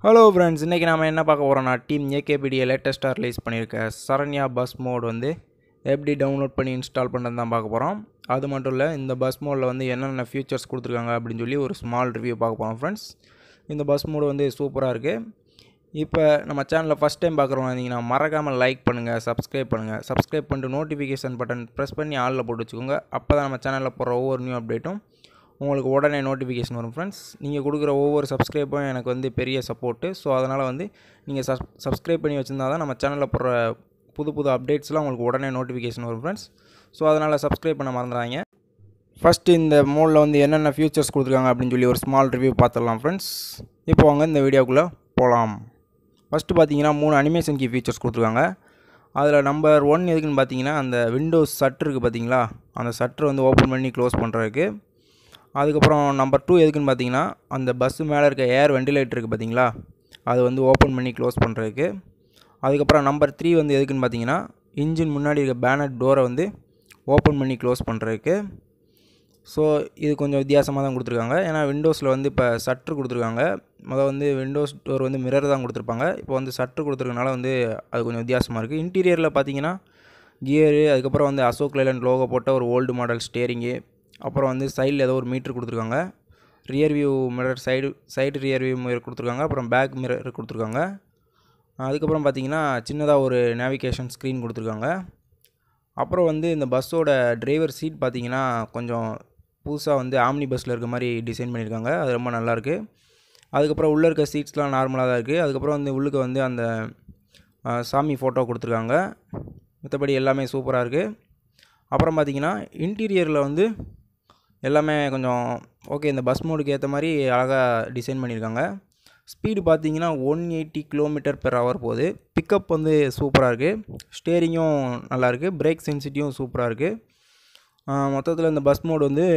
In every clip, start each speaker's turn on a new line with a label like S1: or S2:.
S1: hello friends இன்றைக்கி நாம் என்ன பார்க்க போகிறோம்னா டீம் ஏகேபிடியை லேட்டஸ்ட்டாக ரிலீஸ் பண்ணியிருக்க சரண்யா பஸ் மோட் வந்து எப்படி டவுன்லோட் பண்ணி இன்ஸ்டால் பண்ணுறது தான் பார்க்க போகிறோம் அது மட்டும் இல்லை இந்த பஸ் மோடில் வந்து என்னென்ன ஃபியூச்சர்ஸ் கொடுத்துருக்காங்க அப்படின்னு சொல்லி ஒரு ஸ்மால் ரிவ்யூ பார்க்க போகிறோம் ஃப்ரெண்ட்ஸ் இந்த பஸ் மோடு வந்து சூப்பராக இருக்குது இப்போ நம்ம சேனலில் ஃபஸ்ட் டைம் பார்க்குறவங்க இருந்தீங்கன்னா மறக்காமல் லைக் பண்ணுங்கள் சப்ஸ்கிரைப் பண்ணுங்கள் சப்ஸ்கிரைப் பண்ணிட்டு நோட்டிஃபிகேஷன் பட்டன் ப்ரெஸ் பண்ணி ஆளில் போட்டு வச்சுக்கோங்க அப்போ தான் நம்ம சேனலில் போகிற ஒவ்வொரு நியூ அப்டேட்டும் உங்களுக்கு உடனே நோட்டிஃபிகேஷன் வரும் ஃப்ரெண்ட்ஸ் நீங்கள் கொடுக்குற ஒவ்வொரு சப்ஸ்கிரைப்பும் எனக்கு வந்து பெரிய சப்போர்ட்டு ஸோ அதனால் வந்து நீங்கள் சப் சப்ஸ்கிரைப் பண்ணி வச்சுருந்தா தான் நம்ம சேனலில் போடுற புது புது அப்டேட்ஸ்லாம் உங்களுக்கு உடனே நோட்டிஃபிகேஷன் வரும் ஃப்ரெண்ட்ஸ் ஸோ அதனால் சப்ஸ்கிரைப் பண்ண மறந்துடாங்க ஃபஸ்ட்டு இந்த மோடில் வந்து என்னென்ன ஃபியூச்சர்ஸ் கொடுத்துருக்காங்க அப்படின்னு சொல்லி ஒரு ஸ்மால் ரிவ்யூ பார்த்துடலாம் ஃப்ரெண்ட்ஸ் இப்போ வாங்க இந்த வீடியோக்குள்ளே போகலாம் ஃபஸ்ட்டு பார்த்தீங்கன்னா மூணு அனிமேஷன் கீ ஃபீச்சர்ஸ் கொடுத்துருக்காங்க அதில் நம்பர் ஒன் எதுக்குன்னு பார்த்தீங்கன்னா அந்த விண்டோஸ் சட் இருக்குது பார்த்தீங்களா அந்த சட்ரு வந்து ஓப்பன் பண்ணி க்ளோஸ் பண்ணுறதுக்கு அதுக்கப்புறம் நம்பர் டூ எதுக்குன்னு பார்த்தீங்கன்னா அந்த பஸ்ஸு மேலே இருக்க ஏர் வெண்டிலேட்டர் இருக்குது பார்த்தீங்களா அது வந்து ஓப்பன் பண்ணி க்ளோஸ் பண்ணுறதுக்கு அதுக்கப்புறம் நம்பர் த்ரீ வந்து எதுக்குன்னு பார்த்தீங்கன்னா இன்ஜின் முன்னாடி இருக்க பேனட் டோரை வந்து ஓப்பன் பண்ணி க்ளோஸ் பண்ணுறதுக்கு ஸோ இது கொஞ்சம் வித்தியாசமாக தான் கொடுத்துருக்காங்க ஏன்னா விண்டோஸில் வந்து இப்போ சட்ரு கொடுத்துருக்காங்க முதல் வந்து விண்டோஸ் டோர் வந்து மிரர் தான் கொடுத்துருப்பாங்க இப்போ வந்து சட்ரு கொடுத்துருக்கனால வந்து அது கொஞ்சம் வித்தியாசமாக இருக்குது இன்டீரியரில் பார்த்தீங்கன்னா கியரு அதுக்கப்புறம் வந்து அசோக் லைலண்ட் லோகோ போட்ட ஒரு ஓல்டு மாடல் ஸ்டேரிங்கு அப்புறம் வந்து சைடில் ஏதோ ஒரு மீட்ரு கொடுத்துருக்காங்க rear view mirror side side rear view mirror கொடுத்துருக்காங்க அப்புறம் பேக் மிரர் கொடுத்துருக்காங்க அதுக்கப்புறம் பார்த்தீங்கன்னா சின்னதாக ஒரு நேவிகேஷன் ஸ்க்ரீன் கொடுத்துருக்காங்க அப்புறம் வந்து இந்த பஸ்ஸோட டிரைவர் சீட் பார்த்தீங்கன்னா கொஞ்சம் புதுசாக வந்து ஆம்னி பஸ்ஸில் இருக்க மாதிரி டிசைன் பண்ணியிருக்காங்க அது ரொம்ப நல்லாயிருக்கு அதுக்கப்புறம் உள்ளே இருக்க சீட்ஸ்லாம் நார்மலாக தான் இருக்குது அதுக்கப்புறம் வந்து உள்ளுக்கு வந்து அந்த சாமி ஃபோட்டோ கொடுத்துருக்காங்க மற்றபடி எல்லாமே சூப்பராக இருக்குது அப்புறம் பார்த்தீங்கன்னா இன்டீரியரில் வந்து எல்லாமே கொஞ்சம் ஓகே இந்த பஸ் மோடுக்கு ஏற்ற மாதிரி அழகாக டிசைன் பண்ணியிருக்காங்க ஸ்பீடு பார்த்தீங்கன்னா one eighty kilometre per hour போகுது பிக்கப் வந்து சூப்பராக இருக்குது ஸ்டேரிங்கும் நல்லாயிருக்கு பிரேக் சென்சிட்டிவும் சூப்பராக இருக்குது மொத்தத்தில் இந்த பஸ் மோடு வந்து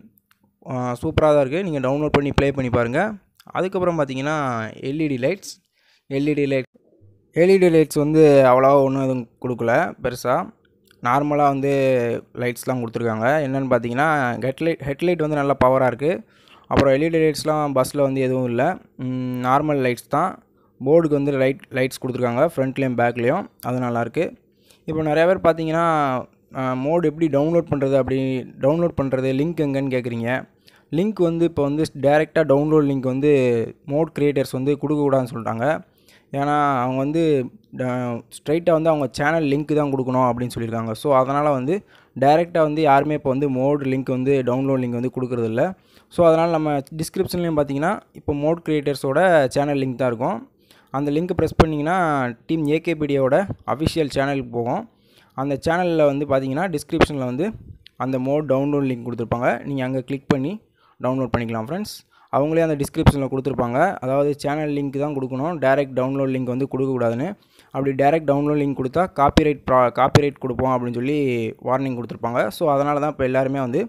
S1: சூப்பராக தான் இருக்குது நீங்கள் டவுன்லோட் பண்ணி ப்ளே பண்ணி பாருங்கள் அதுக்கப்புறம் பார்த்தீங்கன்னா LED lights LED light LED lights வந்து அவ்வளோவா ஒன்றும் எதுவும் கொடுக்கல பெருசாக நார்மலாக வந்து லைட்ஸ்லாம் கொடுத்துருக்காங்க என்னென்னு பார்த்தீங்கன்னா ஹெட்லைட் ஹெட்லைட் வந்து நல்லா பவராக இருக்குது அப்புறம் எல்இடி லைட்ஸ்லாம் பஸ்ஸில் வந்து எதுவும் இல்லை நார்மல் லைட்ஸ் தான் போர்டுக்கு வந்து லைட் லைட்ஸ் கொடுத்துருக்காங்க ஃப்ரண்ட்லேயும் பேக்லேயும் அது நல்லாயிருக்கு இப்போ நிறையா பேர் பார்த்தீங்கன்னா மோடு எப்படி டவுன்லோட் பண்ணுறது அப்படி டவுன்லோட் பண்ணுறது லிங்க் எங்கேன்னு கேட்குறீங்க லிங்க் வந்து இப்போ வந்து டேரெக்டாக டவுன்லோட் லிங்க் வந்து மோட் க்ரியேட்டர்ஸ் வந்து கொடுக்கக்கூடாதுன்னு சொல்லிட்டாங்க ஏன்னா அவங்க வந்து ஸ்ட்ரைட்டாக வந்து அவங்க சேனல் லிங்க் தான் கொடுக்கணும் அப்படின்னு சொல்லியிருக்காங்க ஸோ அதனால் வந்து டேரெக்டாக வந்து யாருமே இப்போ வந்து மோட் லிங்க் வந்து டவுன்லோட் லிங்க் வந்து கொடுக்குறதில்ல ஸோ அதனால் நம்ம டிஸ்கிரிப்ஷன்லேயும் பார்த்தீங்கன்னா இப்போ மோட் க்ரியேட்டர்ஸோட சேனல் லிங்க் தான் இருக்கும் அந்த லிங்க் ப்ரெஸ் பண்ணிங்கன்னா டீம் ஏகேபிடியோட அஃபிஷியல் சேனலுக்கு போகும் அந்த சேனலில் வந்து பார்த்தீங்கன்னா டிஸ்கிரிப்ஷனில் வந்து அந்த மோட் டவுன்லோட் லிங்க் கொடுத்துருப்பாங்க நீங்கள் அங்கே கிளிக் பண்ணி டவுன்லோட் பண்ணிக்கலாம் ஃப்ரெண்ட்ஸ் அவங்களே அந்த டிஸ்கிரிப்ஷனில் கொடுத்துருப்பாங்க அதாவது சேனல் லிங்க் தான் கொடுக்கணும் டேரெக்ட் டவுன்லோட் லிங்க் வந்து கொடுக்கக்கூடாதுன்னு அப்படி டேரெக்ட் டவுன்லோட் லிங்க் கொடுத்தா காப்பிரைட் ப்ரா காப்பிரைட் கொடுப்போம் அப்படின்னு சொல்லி வார்னிங் கொடுத்துருப்பாங்க ஸோ அதனால தான் இப்போ எல்லாருமே வந்து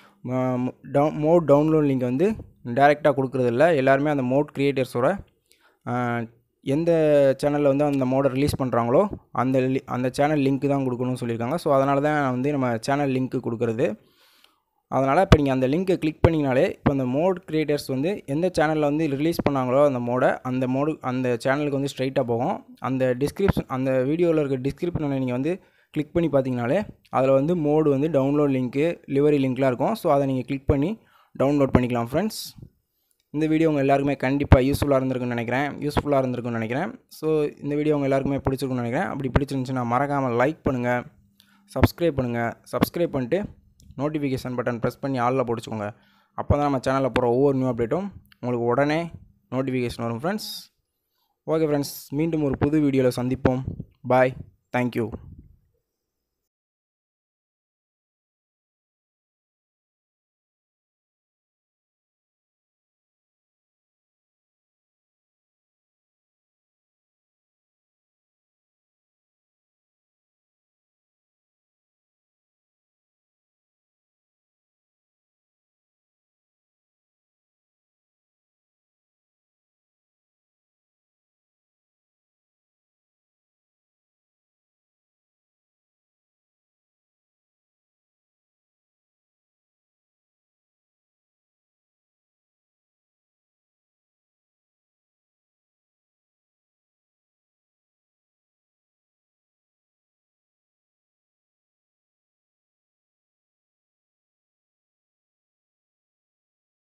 S1: டவு மோட் டவுன்லோட் லிங்க் வந்து டேரெக்டாக கொடுக்குறதில்ல எல்லாருமே அந்த மோட் க்ரியேட்டர்ஸோட எந்த சேனலில் வந்து அந்த மோடை ரிலீஸ் பண்ணுறாங்களோ அந்த லி அந்த சேனல் லிங்க் தான் கொடுக்கணும்னு சொல்லியிருக்காங்க ஸோ அதனால தான் வந்து நம்ம சேனல் லிங்க்கு கொடுக்குறது அதனால் இப்போ நீங்கள் அந்த லிங்க்கை கிளிக் பண்ணிங்கனாலே இப்போ அந்த மோட் க்ரியேட்டர்ஸ் வந்து எந்த சேனலில் வந்து ரிலீஸ் பண்ணாங்களோ அந்த மோடை அந்த மோடு அந்த சேனலுக்கு வந்து ஸ்ட்ரைட்டாக போகும் அந்த டிஸ்கிரிப்ஷன் அந்த வீடியோவில் இருக்க டிஸ்கிரிப்ஷனில் நீங்கள் வந்து கிளிக் பண்ணி பார்த்தீங்கனாலே அதில் வந்து மோடு வந்து டவுன்லோட் லிங்க்கு லிவரி லிங்க்லாம் இருக்கும் ஸோ அதை நீங்கள் கிளிக் பண்ணி டவுன்லோட் பண்ணிக்கலாம் ஃப்ரெண்ட்ஸ் இந்த வீடியோ உங்கள் எல்லாருக்குமே கண்டிப்பாக யூஸ்ஃபுல்லாக இருந்திருக்குன்னு நினைக்கிறேன் யூஸ்ஃபுல்லாக இருந்திருக்குன்னு நினைக்கிறேன் ஸோ இந்த வீடியோ உங்கள் எல்லாருக்குமே பிடிச்சிருக்குன்னு நினைக்கிறேன் அப்படி பிடிச்சிருந்துச்சுன்னா மறக்காமல் லைக் பண்ணுங்கள் சப்ஸ்கிரைப் பண்ணுங்கள் சப்ஸ்கிரைப் பண்ணிட்டு நோட்டிஃபிகேஷன் பட்டன் ப்ரெஸ் பண்ணி ஆளில் பிடிச்சிக்கோங்க அப்போ தான் நம்ம சேனலில் போகிற ஒவ்வொரு நியூ அப்டேட்டும் உங்களுக்கு உடனே நோட்டிஃபிகேஷன் வரும் ஃப்ரெண்ட்ஸ் ஓகே ஃப்ரெண்ட்ஸ் மீண்டும் ஒரு புது வீடியோவில் சந்திப்போம் பாய் தேங்க்யூ